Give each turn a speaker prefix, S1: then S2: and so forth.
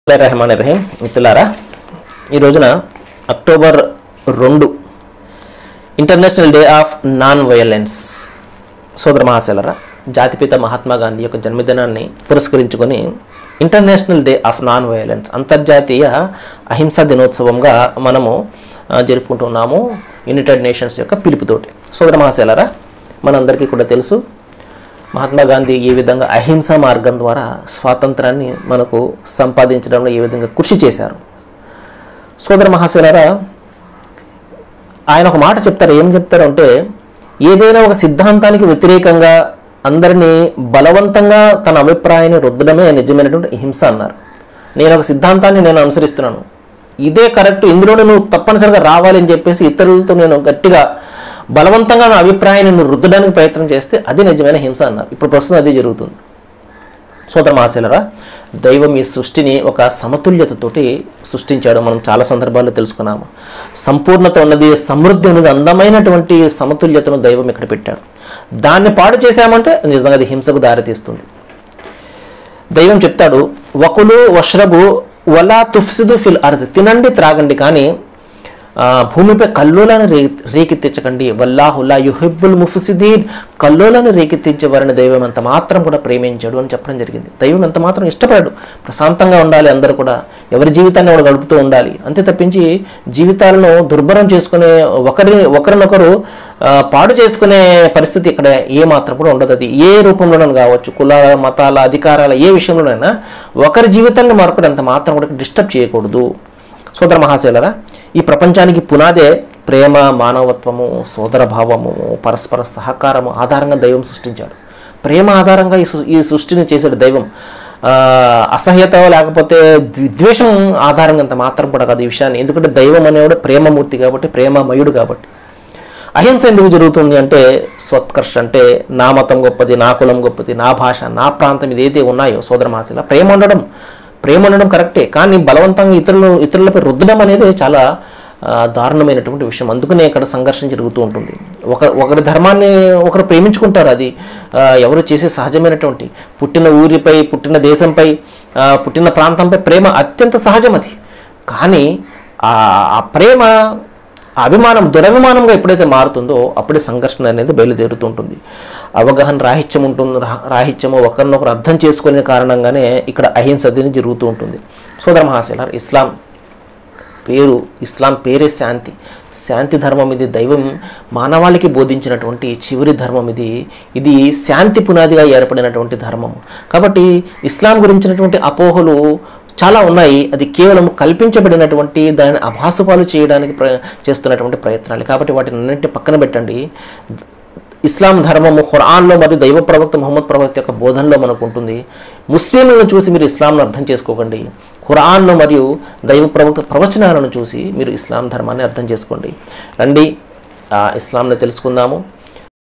S1: రెహమాన్ రహీం మిత్రులారా ఈ రోజున అక్టోబర్ రెండు international day of non violence సోదర మహాశైలరా జాతిపిత మహాత్మా గాంధీ యొక్క జన్మదినాన్ని పురస్కరించుకొని international day of non violence అంతర్జాతీయ అహింసా దినోత్సవంగా మనము ఆ, జరుపుకుంటున్నాము యునైటెడ్ నేషన్స్ యొక్క పిలుపుతోటి సోదర మహాశైలరా మనందరికీ కూడా తెలుసు మహాత్మా గాంధీ ఏ విధంగా అహింస మార్గం ద్వారా స్వాతంత్రాన్ని మనకు సంపాదించడంలో ఏ విధంగా కృషి చేశారు సోదర మహాశివరారా ఆయన ఒక మాట చెప్తారు ఏం చెప్తారు అంటే ఏదైనా ఒక సిద్ధాంతానికి వ్యతిరేకంగా అందరినీ బలవంతంగా తన అభిప్రాయాన్ని రుద్దడమే నిజమైనటువంటి హింస అన్నారు నేను ఒక సిద్ధాంతాన్ని నేను అనుసరిస్తున్నాను ఇదే కరెక్ట్ ఇందులోనే నువ్వు తప్పనిసరిగా రావాలి అని చెప్పేసి ఇతరులతో నేను గట్టిగా బలవంతంగా నా అభిప్రాయాన్ని నువ్వు రుద్దడానికి ప్రయత్నం చేస్తే అది నిజమైన హింస అన్నారు ఇప్పుడు ప్రస్తుతం అదే జరుగుతుంది సోదర మహాశైలరా దైవం ఈ సృష్టిని ఒక సమతుల్యతతోటి సృష్టించాడు మనం చాలా సందర్భాల్లో తెలుసుకున్నాము సంపూర్ణత ఉన్నది సమృద్ధి ఉన్నది అందమైనటువంటి సమతుల్యతను దైవం ఇక్కడ పెట్టాడు దాన్ని పాడు చేశామంటే నిజంగా అది హింసకు దారితీస్తుంది దైవం చెప్తాడు వకులు వష్రబు వలా తుఫ్సిదు ఫిల్ అర్ద్ తినండి త్రాగండి కానీ ఆ, భూమిపై కల్లోలను రే రేకెత్తించకండి వల్లాహుల్లా యుహిబ్బుల్ ముఫ్సిదీన్ కల్లోలను రేకెత్తించే వారిని దైవం ఎంత మాత్రం కూడా ప్రేమించాడు అని చెప్పడం జరిగింది దైవం ఎంత మాత్రం ఇష్టపడాడు ప్రశాంతంగా ఉండాలి అందరూ కూడా ఎవరి జీవితాన్ని కూడా గడుపుతూ ఉండాలి అంతే తప్పించి జీవితాలను దుర్భరం చేసుకునే ఒకరి ఒకరినొకరు ఆ, పాడు చేసుకునే పరిస్థితి ఇక్కడ ఏ మాత్రం కూడా ఉండదు అది ఏ రూపంలోనైనా కావచ్చు కుల మతాల అధికారాల ఏ విషయంలోనైనా ఒకరి జీవితాన్ని మరొకరు ఎంత మాత్రం కూడా డిస్టర్బ్ చేయకూడదు సోదర మహాశైలరా ఈ ప్రపంచానికి పునాదే ప్రేమ మానవత్వము సోదర భావము పరస్పర సహకారము ఆధారంగా దైవం సృష్టించాడు ప్రేమ ఆధారంగా ఈ సృ- ఈ సృష్టిని చేసాడు దైవం ఆ, అసహ్యత లేకపోతే విద్వేషం ఆధారంగా అంత మాత్రం కూడా కాదు ఈ విషయాన్ని ఎందుకంటే దైవం అనేవాడు ప్రేమమూర్తి కాబట్టి ప్రేమమయుడు కాబట్టి అహింస ఎందుకు జరుగుతుంది అంటే స్వత్కర్ష అంటే నా మతం గొప్పది నా కులం గొప్పది నా భాష నా ప్రాంతం ఇదైతే ఉన్నాయో సోదర మహాశిల ప్రేమ ఉండడం ప్రేమ ఉండడం కరెక్టే కానీ బలవంతంగా ఇతరులు ఇతరులపై రుద్దడం అనేది చాలా ఆ, దారుణమైనటువంటి విషయం అందుకనే ఇక్కడ సంఘర్షణ జరుగుతూ ఉంటుంది ఒక ఒకరి ధర్మాన్ని ఒకరు ప్రేమించుకుంటారు అది ఆ, ఎవరు చేసే సహజమైనటువంటి పుట్టిన ఊరిపై పుట్టిన దేశంపై ఆ, పుట్టిన ప్రాంతంపై ప్రేమ అత్యంత సహజం అది కానీ ఆ ఆ ప్రేమ ఆ అభిమానం దురభిమానంగా ఎప్పుడైతే మారుతుందో అప్పుడే సంఘర్షణ అనేది బయలుదేరుతుంటుంది అవగాహన రాహిత్యం ఉంటుంది రా- రాహిత్యము ఒకరినొకరు అర్థం చేసుకునే కారణంగానే ఇక్కడ అహింస అనేది జరుగుతూ ఉంటుంది సోదర మహాశైలార్ ఇస్లాం పేరు ఇస్లాం పేరే శాంతి శాంతి ధర్మం ఇది దైవం మానవాళికి బోధించినటువంటి చివరి ధర్మం ఇది ఇది శాంతి పునాదిగా ఏర్పడినటువంటి ధర్మం కాబట్టి ఇస్లాం గురించినటువంటి అపోహలు చాలా ఉన్నాయి అది కేవలం కల్పించబడినటువంటి దానిని అభాసుపాలు చేయడానికి ప్ర చేస్తున్నటువంటి ప్రయత్నాలు కాబట్టి వాటిని అన్నింటి పక్కన పెట్టండి ఇస్లాం ధర్మము ఖురాన్లో మరియు దైవ ప్రవక్త ముహమ్మద్ ప్రవక్త యొక్క బోధనలో మనకు ఉంటుంది ముస్లింలను చూసి మీరు ఇస్లాంను అర్థం చేసుకోకండి ఖురాన్ను మరియు దైవ ప్రవక్త ప్రవచనాలను చూసి మీరు ఇస్లాం ధర్మాన్ని అర్థం చేసుకోండి రండి ఆ ఇస్లాంని తెలుసుకుందాము